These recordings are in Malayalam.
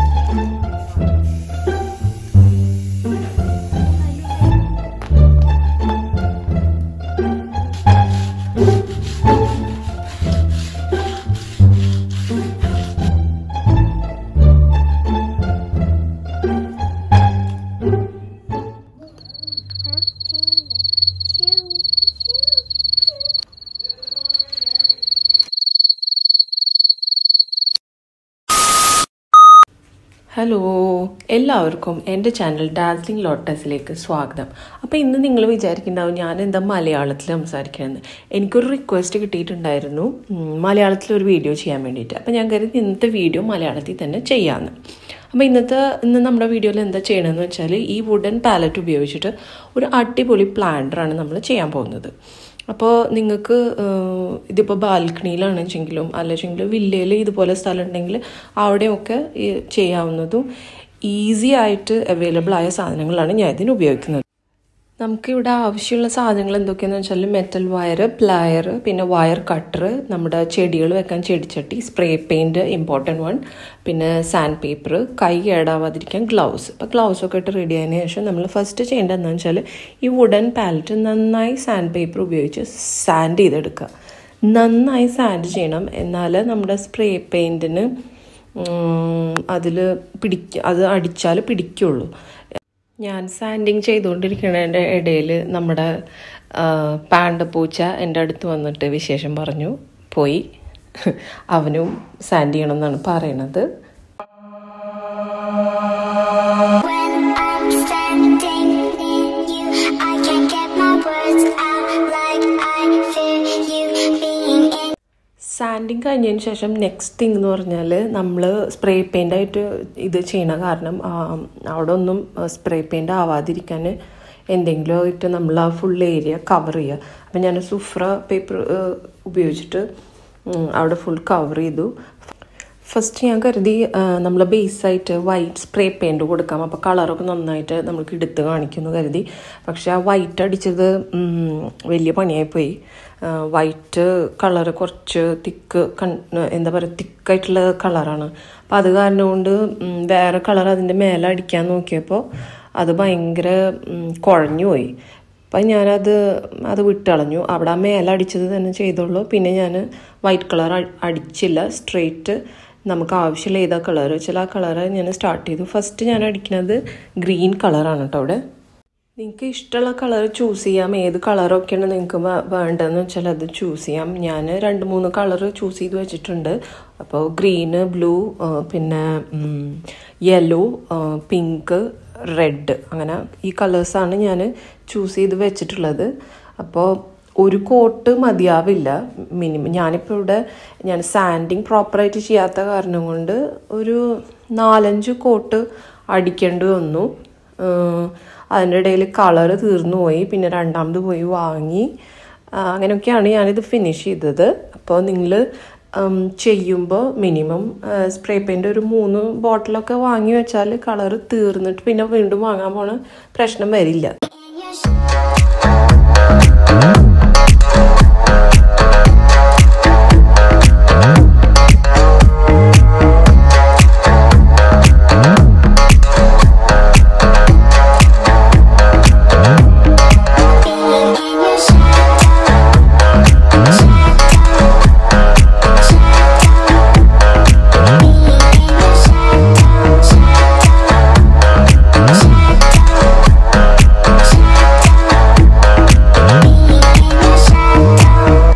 ഹലോ എല്ലാവർക്കും എൻ്റെ ചാനൽ ഡാർജിലിംഗ് ലോട്ടസിലേക്ക് സ്വാഗതം അപ്പോൾ ഇന്ന് നിങ്ങൾ വിചാരിക്കുന്നുണ്ടാവും ഞാൻ എന്താ മലയാളത്തിൽ സംസാരിക്കണമെന്ന് എനിക്കൊരു റിക്വസ്റ്റ് കിട്ടിയിട്ടുണ്ടായിരുന്നു ഉം, മലയാളത്തിൽ ഒരു വീഡിയോ ചെയ്യാൻ വേണ്ടിയിട്ട് അപ്പോൾ ഞാൻ കരുതി ഇന്നത്തെ വീഡിയോ മലയാളത്തിൽ തന്നെ ചെയ്യാമെന്ന് അപ്പോൾ ഇന്നത്തെ ഇന്ന് നമ്മുടെ വീഡിയോയിൽ എന്താ ചെയ്യണമെന്ന് വെച്ചാൽ ഈ വുഡൻ പാലറ്റ് ഉപയോഗിച്ചിട്ട് ഒരു അടിപൊളി പ്ലാന്ററാണ് നമ്മൾ ചെയ്യാൻ പോകുന്നത് അപ്പോൾ നിങ്ങൾക്ക് ഇതിപ്പോൾ ബാൽക്കണിയിലാണെച്ചെങ്കിലും അല്ലെങ്കിൽ വില്ലയിൽ ഇതുപോലെ സ്ഥലം ഉണ്ടെങ്കിൽ അവിടെയൊക്കെ ഈ ചെയ്യാവുന്നതും ഈസി ആയിട്ട് അവൈലബിൾ ആയ സാധനങ്ങളാണ് ഞാൻ ഇതിന് ഉപയോഗിക്കുന്നത് നമുക്കിവിടെ ആവശ്യമുള്ള സാധനങ്ങൾ എന്തൊക്കെയാണെന്ന് വെച്ചാൽ മെറ്റൽ വയർ പ്ലയർ പിന്നെ വയർ കട്ടർ നമ്മുടെ ചെടികൾ വെക്കാൻ ചെടിച്ചട്ടി സ്പ്രേ പെയിൻറ് ഇമ്പോർട്ടൻറ്റ് വൺ പിന്നെ സാൻഡ് പേപ്പർ കൈ കേടാവാതിരിക്കാൻ ഗ്ലൗസ് അപ്പോൾ ഗ്ലൗസ് ഒക്കെ ഇട്ട് റെഡി ആയതിനു ശേഷം നമ്മൾ ഫസ്റ്റ് ചെയ്യേണ്ടത് എന്താണെന്ന് വെച്ചാൽ ഈ വുഡൻ പാലറ്റ് നന്നായി സാൻഡ് പേപ്പർ ഉപയോഗിച്ച് സാൻഡ് ചെയ്തെടുക്കുക നന്നായി സാൻഡ് ചെയ്യണം എന്നാൽ നമ്മുടെ സ്പ്രേ പെയിൻറ്റിന് അതിൽ പിടിക്ക അത് അടിച്ചാൽ പിടിക്കുള്ളൂ ഞാൻ സാൻഡിങ് ചെയ്തുകൊണ്ടിരിക്കുന്നതിൻ്റെ ഇടയിൽ നമ്മുടെ പാണ്ട പൂച്ച എൻ്റെ അടുത്ത് വന്നിട്ട് വിശേഷം പറഞ്ഞു പോയി അവനും സാൻഡ് ചെയ്യണം എന്നാണ് പറയണത് When I'm standing near you, I can't get my words out like I feel you being in. Sanding കഴിഞ്ഞതിന് ശേഷം നെക്സ്റ്റ് തിങ് എന്ന് പറഞ്ഞാൽ നമ്മൾ സ്പ്രേ പെയിൻ്റ് ആയിട്ട് ഇത് ചെയ്യണ കാരണം ആ, അവിടെ ഒന്നും സ്പ്രേ പെയിൻ്റ് ആവാതിരിക്കാൻ എന്തെങ്കിലും ആയിട്ട് നമ്മൾ ആ ഫുൾ ഏരിയ കവർ ചെയ്യുക അപ്പം ഞാൻ സുഫ്ര പേപ്പർ ഉപയോഗിച്ചിട്ട് ഉം, അവിടെ ഫുൾ കവർ ചെയ്തു ഫസ്റ്റ് ഞാൻ കരുതി നമ്മൾ ബേസായിട്ട് വൈറ്റ് സ്പ്രേ പെയിൻറ് കൊടുക്കാം അപ്പോൾ കളറൊക്കെ നന്നായിട്ട് നമുക്ക് എടുത്ത് കാണിക്കുമെന്ന് കരുതി പക്ഷെ ആ വൈറ്റ് അടിച്ചത് ഉം, വലിയ പണിയായിപ്പോയി വൈറ്റ് കളറ് കുറച്ച് തിക്ക് കൺ എന്താ പറയുക തിക്കായിട്ടുള്ള കളറാണ് അപ്പം അത് കാരണം കൊണ്ട് ഉം, വേറെ കളർ അതിൻ്റെ മേലെ അടിക്കാൻ നോക്കിയപ്പോൾ അത് ഭയങ്കര ഉം, കുഴഞ്ഞു പോയി അപ്പം ഞാനത് അത് വിട്ടളഞ്ഞു അവിടെ ആ മേലെ അടിച്ചത് തന്നെ ചെയ്തോളൂ പിന്നെ ഞാൻ വൈറ്റ് കളർ അടിച്ചില്ല സ്ട്രെയിറ്റ് നമുക്ക് ആവശ്യമുള്ള ഏതാ കളർ വെച്ചാൽ ആ കളർ ഞാൻ സ്റ്റാർട്ട് ചെയ്തു ഫസ്റ്റ് ഞാൻ അടിക്കുന്നത് ഗ്രീൻ കളറാണ് കേട്ടോ അവിടെ നിങ്ങൾക്ക് ഇഷ്ടമുള്ള കളർ ചൂസ് ചെയ്യാം ഏത് കളറൊക്കെയാണ് നിങ്ങൾക്ക് വേ- വേണ്ടതെന്ന് വെച്ചാൽ അത് ചൂസ് ചെയ്യാം ഞാൻ രണ്ട് മൂന്ന് കളർ ചൂസ് ചെയ്ത് വെച്ചിട്ടുണ്ട് അപ്പോൾ ഗ്രീന് ബ്ലൂ പിന്നെ യെല്ലോ പിങ്ക് റെഡ് അങ്ങനെ ഈ കളേഴ്സാണ് ഞാൻ ചൂസ് ചെയ്ത് വെച്ചിട്ടുള്ളത് അപ്പോൾ ഒരു കോട്ട് മതിയാവില്ല മിനിമം ഞാനിപ്പോൾ ഇവിടെ ഞാൻ സാൻഡിങ് പ്രോപ്പറായിട്ട് ചെയ്യാത്ത കാരണം കൊണ്ട് ഒരു നാലഞ്ച് കോട്ട് അടിക്കേണ്ടി വന്നു ഏഹ് അതിൻ്റെ ഇടയിൽ കളറ് തീർന്നു പോയി പിന്നെ രണ്ടാമത് പോയി വാങ്ങി ആ, അങ്ങനെയൊക്കെയാണ് ഞാനിത് ഫിനിഷ് ചെയ്തത് അപ്പോൾ നിങ്ങൾ ചെയ്യുമ്പോൾ മിനിമം സ്പ്രേ പെയിൻ്റ് ഒരു മൂന്ന് ബോട്ടിലൊക്കെ വാങ്ങി വെച്ചാൽ കളറ് തീർന്നിട്ട് പിന്നെ വീണ്ടും വാങ്ങാൻ പോണ പ്രശ്നം വരില്ല in your sh- being in your shadow, shadow, shadow, being in your shadow, shadow, shadow, being in your shadow.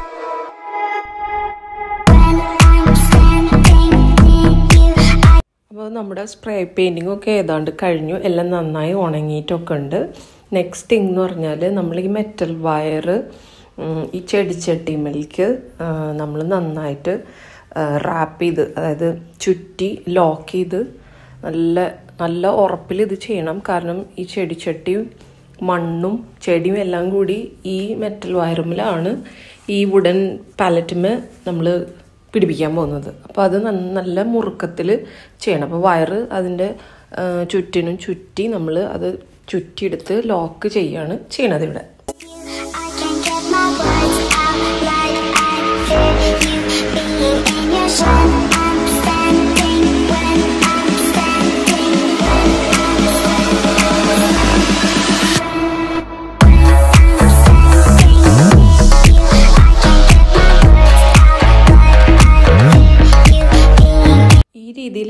When I'm standing near you, I അപ്പോൾ നമ്മുടെ സ്പ്രേ പെയിൻറ്റിംഗ് ഒക്കെ ഏതാണ്ട് കഴിഞ്ഞു എല്ലാം നന്നായി ഉണങ്ങിയിട്ടൊക്കെ ഉണ്ട് നെക്സ്റ്റ് തിങ് എന്ന് പറഞ്ഞാൽ നമ്മൾ ഈ മെറ്റൽ വയർ ഈ ചെടിച്ചട്ടിമേലേക്ക് നമ്മൾ നന്നായിട്ട് റാപ്പ് ചെയ്ത് അതായത് ചുറ്റി ലോക്ക് ചെയ്ത് നല്ല നല്ല ഉറപ്പിൽ ഇത് ചെയ്യണം കാരണം ഈ ചെടിച്ചട്ടിയും മണ്ണും ചെടിയും എല്ലാം കൂടി ഈ മെറ്റൽ വയറുമിലാണ് ഈ വുഡൻ പാലറ്റുമേ നമ്മൾ പിടിപ്പിക്കാൻ പോകുന്നത് അപ്പോൾ അത് നന്ന- നല്ല മുറുക്കത്തിൽ ചെയ്യണം അപ്പോൾ വയറ് അതിൻ്റെ ആ, ചുറ്റിനും ചുറ്റി നമ്മൾ അത് ചുറ്റിയെടുത്ത് ലോക്ക് ചെയ്യാണ് ചെയ്യണത് ഇവിടെ I can't get my words out like I feel you being in your shadow. I'm standing when I'm standing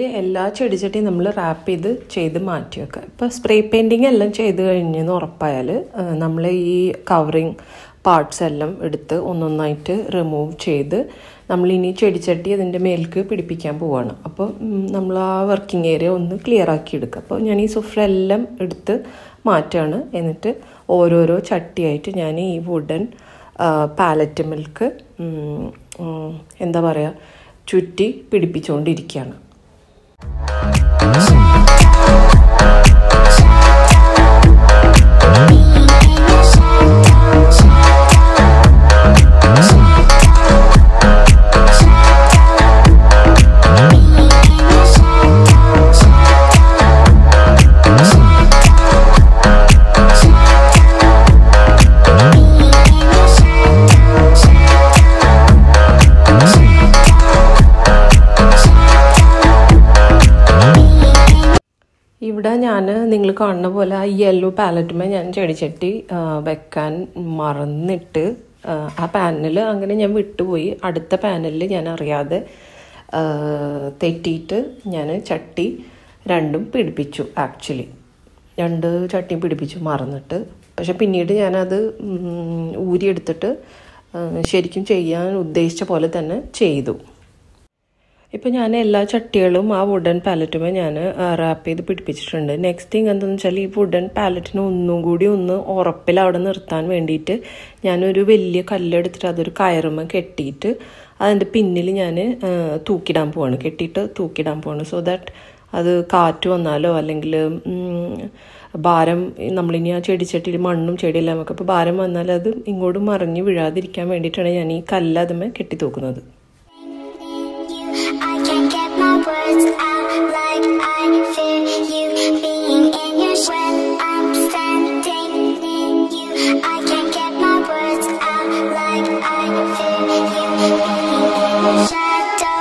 എല്ലാ ചെടിച്ചട്ടിയും നമ്മൾ റാപ്പ് ചെയ്ത് ചെയ്ത് മാറ്റി വെക്കുക ഇപ്പോൾ സ്പ്രേ പെയിൻറ്റിങ് എല്ലാം ചെയ്ത് കഴിഞ്ഞെന്ന് ഉറപ്പായാൽ നമ്മൾ ഈ കവറിങ് പാർട്സ് എല്ലാം എടുത്ത് ഒന്നൊന്നായിട്ട് റിമൂവ് ചെയ്ത് നമ്മളിനി ചെടിച്ചട്ടി അതിൻ്റെ മേൽക്ക് പിടിപ്പിക്കാൻ പോവാണ് അപ്പോൾ നമ്മൾ ആ വർക്കിംഗ് ഏരിയ ഒന്ന് ക്ലിയർ ആക്കി എടുക്കുക അപ്പോൾ ഞാൻ ഈ സുഫ്ര എല്ലാം എടുത്ത് മാറ്റുകയാണ് എന്നിട്ട് ഓരോരോ ചട്ടിയായിട്ട് ഞാൻ ഈ വുഡൻ പാലറ്റ് മിൽക്ക് എന്താ പറയുക ചുറ്റി പിടിപ്പിച്ചുകൊണ്ടിരിക്കുകയാണ് ഇവിടെ ഞാൻ നിങ്ങൾ കാണുന്ന പോലെ ആ യെല്ലോ പാലറ്റുമേ ഞാൻ ചെടിച്ചട്ടി ആ, വെക്കാൻ മറന്നിട്ട് ആ, ആ പാനൽ അങ്ങനെ ഞാൻ വിട്ടുപോയി അടുത്ത പാനലിൽ ഞാൻ അറിയാതെ ആ, തെറ്റിയിട്ട് ഞാൻ ചട്ടി രണ്ടും പിടിപ്പിച്ചു ആക്ച്വലി രണ്ട് ചട്ടിയും പിടിപ്പിച്ചു മറന്നിട്ട് പക്ഷെ പിന്നീട് ഞാനത് ഉം, ഊരിയെടുത്തിട്ട് ആ, ശരിക്കും ചെയ്യാൻ ഉദ്ദേശിച്ച പോലെ തന്നെ ചെയ്തു ഇപ്പം ഞാൻ എല്ലാ ചട്ടികളും ആ വുഡൻ പാലറ്റുമേ ഞാൻ റാപ്പ് ചെയ്ത് പിടിപ്പിച്ചിട്ടുണ്ട് നെക്സ്റ്റ് തിങ് എന്താണെന്ന് വെച്ചാൽ ഈ വുഡൻ പാലറ്റിനെ ഒന്നും കൂടി ഒന്ന് ഉറപ്പിൽ അവിടെ നിർത്താൻ വേണ്ടിയിട്ട് ഞാനൊരു വലിയ കല്ലെടുത്തിട്ട് അതൊരു കയറുമ്മ കെട്ടിയിട്ട് അതിൻ്റെ പിന്നിൽ ഞാൻ തൂക്കിടാൻ പോവാണ് കെട്ടിയിട്ട് തൂക്കിടാൻ പോവാണ് സോ ദാറ്റ് അത് കാറ്റ് വന്നാലോ അല്ലെങ്കിൽ ഉം, ഭാരം നമ്മളിനി ആ ചെടിച്ചട്ടിയിൽ മണ്ണും ചെടിയെല്ലാം ഒക്കെ അപ്പോൾ ഭാരം വന്നാൽ അത് ഇങ്ങോട്ട് മറിഞ്ഞ് വീഴാതിരിക്കാൻ വേണ്ടിയിട്ടാണ് ഞാൻ ഈ കല്ല് അതുമേ കെട്ടി തൂക്കുന്നത് I can't get my words out like I feel you being in your when I'm standing near you. I can't get my words out like I feel you being in your shadow.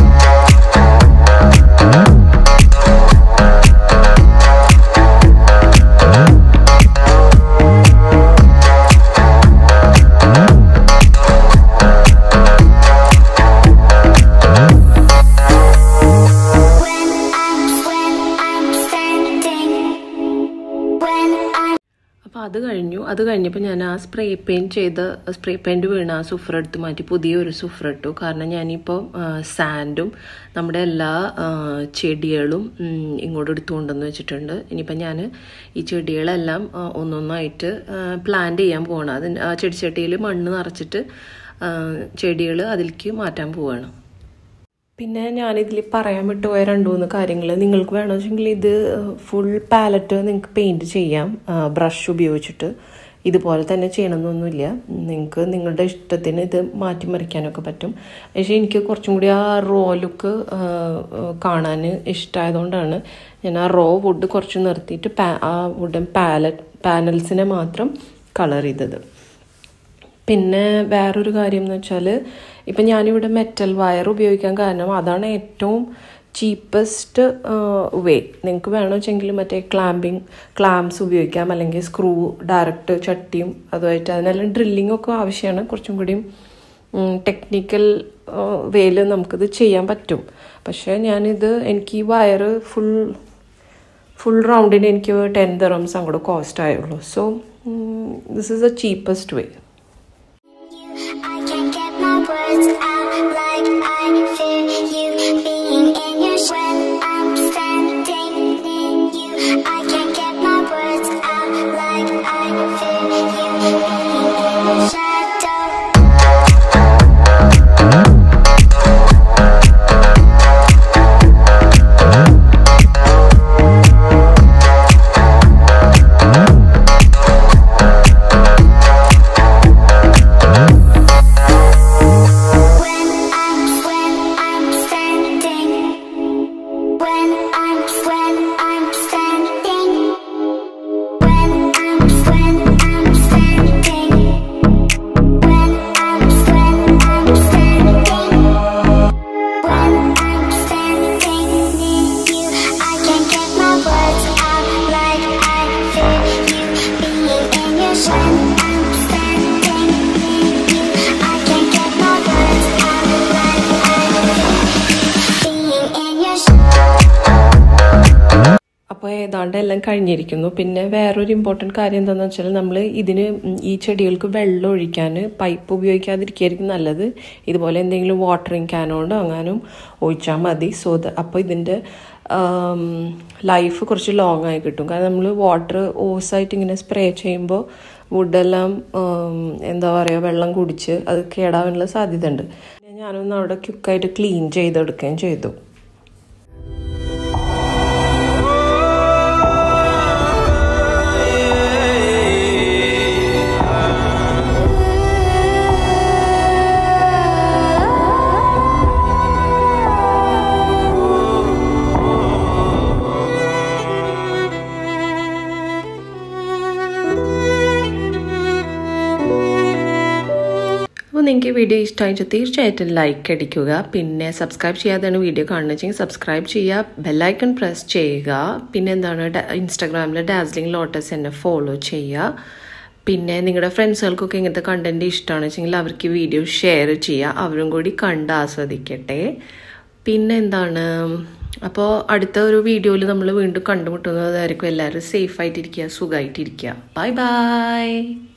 When I'm when I'm standing when I'm അപ്പോൾ അത് കഴിഞ്ഞു അത് കഴിഞ്ഞപ്പോൾ ഞാൻ ആ സ്പ്രേ പെയിൻറ് ചെയ്ത സ്പ്രേ പെയിൻറ് വീണ ആ സുഫ്ര എടുത്ത് മാറ്റി പുതിയൊരു സുഫ്ര ഇട്ടു കാരണം ഞാനിപ്പോൾ സാൻഡും നമ്മുടെ എല്ലാ ആ, ചെടികളും ഉം, ഇങ്ങോട്ട് എടുത്തു കൊണ്ടുവന്ന് വെച്ചിട്ടുണ്ട് ഇനിയിപ്പോൾ ഞാൻ ഈ ചെടികളെല്ലാം ആ, ഒന്നൊന്നായിട്ട് പ്ലാന്റ് ചെയ്യാൻ പോവാണ് അതിന് ആ ചെടിച്ചട്ടിയിൽ മണ്ണ് നിറച്ചിട്ട് ചെടികൾ അതിലേക്ക് മാറ്റാൻ പോവാണ് പിന്നെ ഞാനിതിൽ പറയാൻ വിട്ടുപോയ രണ്ട് മൂന്ന് കാര്യങ്ങൾ നിങ്ങൾക്ക് വേണമെങ്കിൽ ഇത് ഫുൾ പാലറ്റ് നിങ്ങൾക്ക് പെയിൻറ് ചെയ്യാം ബ്രഷ് ഉപയോഗിച്ചിട്ട് ഇതുപോലെ തന്നെ ചെയ്യണമെന്നൊന്നുമില്ല നിങ്ങൾക്ക് നിങ്ങളുടെ ഇഷ്ടത്തിന് ഇത് മാറ്റിമറിക്കാനൊക്കെ പറ്റും പക്ഷേ എനിക്ക് കുറച്ചും കൂടി ആ റോ ലുക്ക് കാണാൻ ഇഷ്ടമായതുകൊണ്ടാണ് ഞാൻ ആ റോ വുഡ് കുറച്ച് നിർത്തിയിട്ട് പാ ആ വുഡൻ പാലറ്റ് പാനൽസിനെ മാത്രം കളർ ചെയ്തത് പിന്നെ വേറൊരു കാര്യം എന്ന് വെച്ചാൽ ഇപ്പം ഞാനിവിടെ മെറ്റൽ വയർ ഉപയോഗിക്കാൻ കാരണം അതാണ് ഏറ്റവും ചീപ്പസ്റ്റ് വേ നിങ്ങൾക്ക് വേണമെന്നുവെച്ചെങ്കിൽ മറ്റേ ക്ലാമ്പിങ് ക്ലാംസ് ഉപയോഗിക്കാം അല്ലെങ്കിൽ സ്ക്രൂ ഡയറക്റ്റ് ചട്ടിയും അതുമായിട്ട് അതിനെല്ലാം ഡ്രില്ലിംഗ് ഒക്കെ ആവശ്യമാണ് കുറച്ചും കൂടിയും ടെക്നിക്കൽ വേയിൽ നമുക്കിത് ചെയ്യാൻ പറ്റും പക്ഷേ ഞാനിത് എനിക്ക് ഈ വയർ ഫുൾ ഫുൾ റൗണ്ടിന് എനിക്ക് ടെൻ ദറംസ് അങ്ങോട്ട് കോസ്റ്റ് ആയുള്ളൂ so this is the cheapest way I can't get my words out like I feel you being in your when I'm standing near you. I can't get my words out like I feel you being in your shadow. When I'm when അപ്പോൾ ഏതാണ്ട് എല്ലാം കഴിഞ്ഞിരിക്കുന്നു പിന്നെ വേറൊരു ഇമ്പോർട്ടൻറ്റ് കാര്യം എന്താണെന്ന് വെച്ചാൽ നമ്മൾ ഇതിന് ഈ ചെടികൾക്ക് വെള്ളം ഒഴിക്കാൻ പൈപ്പ് ഉപയോഗിക്കാതിരിക്കുകയായിരിക്കും നല്ലത് ഇതുപോലെ എന്തെങ്കിലും വാട്ടറിങ് ക്യാനോണ്ടോ അങ്ങാനും ഒഴിച്ചാൽ മതി സോ അപ്പോൾ ഇതിൻ്റെ ലൈഫ് കുറച്ച് ലോങ് ആയി കിട്ടും കാരണം നമ്മൾ വാട്ടർ ഓസായിട്ട് ഇങ്ങനെ സ്പ്രേ ചെയ്യുമ്പോൾ വുഡെല്ലാം എന്താ പറയുക വെള്ളം കുടിച്ച് അത് കേടാവാനുള്ള സാധ്യത ഉണ്ട് ഞാനൊന്ന് അവിടെ ക്യുക്കായിട്ട് ക്ലീൻ ചെയ്തെടുക്കുകയും ചെയ്തു അപ്പോൾ നിങ്ങൾക്ക് വീഡിയോ ഇഷ്ടമായിട്ട് തീർച്ചയായിട്ടും ലൈക്ക് അടിക്കുക പിന്നെ സബ്സ്ക്രൈബ് ചെയ്യാതെയാണ് വീഡിയോ കാണുന്നത് വെച്ചെങ്കിൽ സബ്സ്ക്രൈബ് ചെയ്യുക ബെല്ലൈക്കൺ പ്രസ് ചെയ്യുക പിന്നെ എന്താണ് ഇൻസ്റ്റാഗ്രാമിൽ ഡാസ്ലിംഗ് ലോട്ടസ് എന്നെ ഫോളോ ചെയ്യുക പിന്നെ നിങ്ങളുടെ ഫ്രണ്ട്സുകൾക്കൊക്കെ ഇങ്ങനത്തെ കണ്ടൻറ്റ് ഇഷ്ടമാണ് വെച്ചെങ്കിൽ അവർക്ക് വീഡിയോ ഷെയർ ചെയ്യുക അവരും കൂടി കണ്ട് ആസ്വദിക്കട്ടെ പിന്നെ എന്താണ് അപ്പോൾ അടുത്ത ഒരു വീഡിയോയിൽ നമ്മൾ വീണ്ടും കണ്ടുമുട്ടുന്നതായിരിക്കും എല്ലാവരും സേഫ് ആയിട്ടിരിക്കുക സുഖമായിട്ടിരിക്കുക ബൈ ബൈ